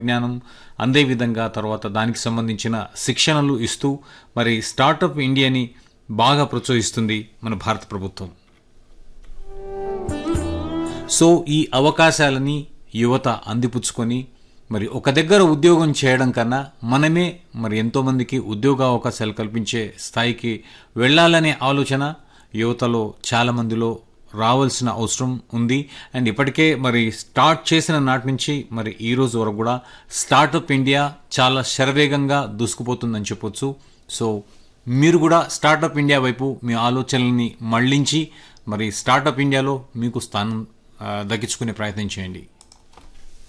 జ్ఞానం అందే విధంగా తర్వాత దానికి సంబంధించిన శిక్షణలు ఇస్తూ మరి స్టార్టప్ ఇండియాని బాగా ప్రోత్సహిస్తుంది మన భారత ప్రభుత్వం సో ఈ అవకాశాలని యువత అందిపుచ్చుకొని మరి ఒక దగ్గర ఉద్యోగం చేయడం కన్నా మనమే మరి ఎంతోమందికి ఉద్యోగ అవకాశాలు కల్పించే స్థాయికి వెళ్ళాలనే ఆలోచన యువతలో చాలా మందిలో రావాల్సిన అవసరం ఉంది అండ్ ఇప్పటికే మరి స్టార్ట్ చేసిన నాటి నుంచి మరి ఈ రోజు వరకు కూడా స్టార్టప్ ఇండియా చాలా శరవేగంగా దూసుకుపోతుందని చెప్పొచ్చు సో మీరు కూడా స్టార్టప్ ఇండియా వైపు మీ ఆలోచనల్ని మళ్లించి మరి స్టార్టప్ ఇండియాలో మీకు స్థానం ఆ, దక్కించుకునే ప్రయత్నం చేయండి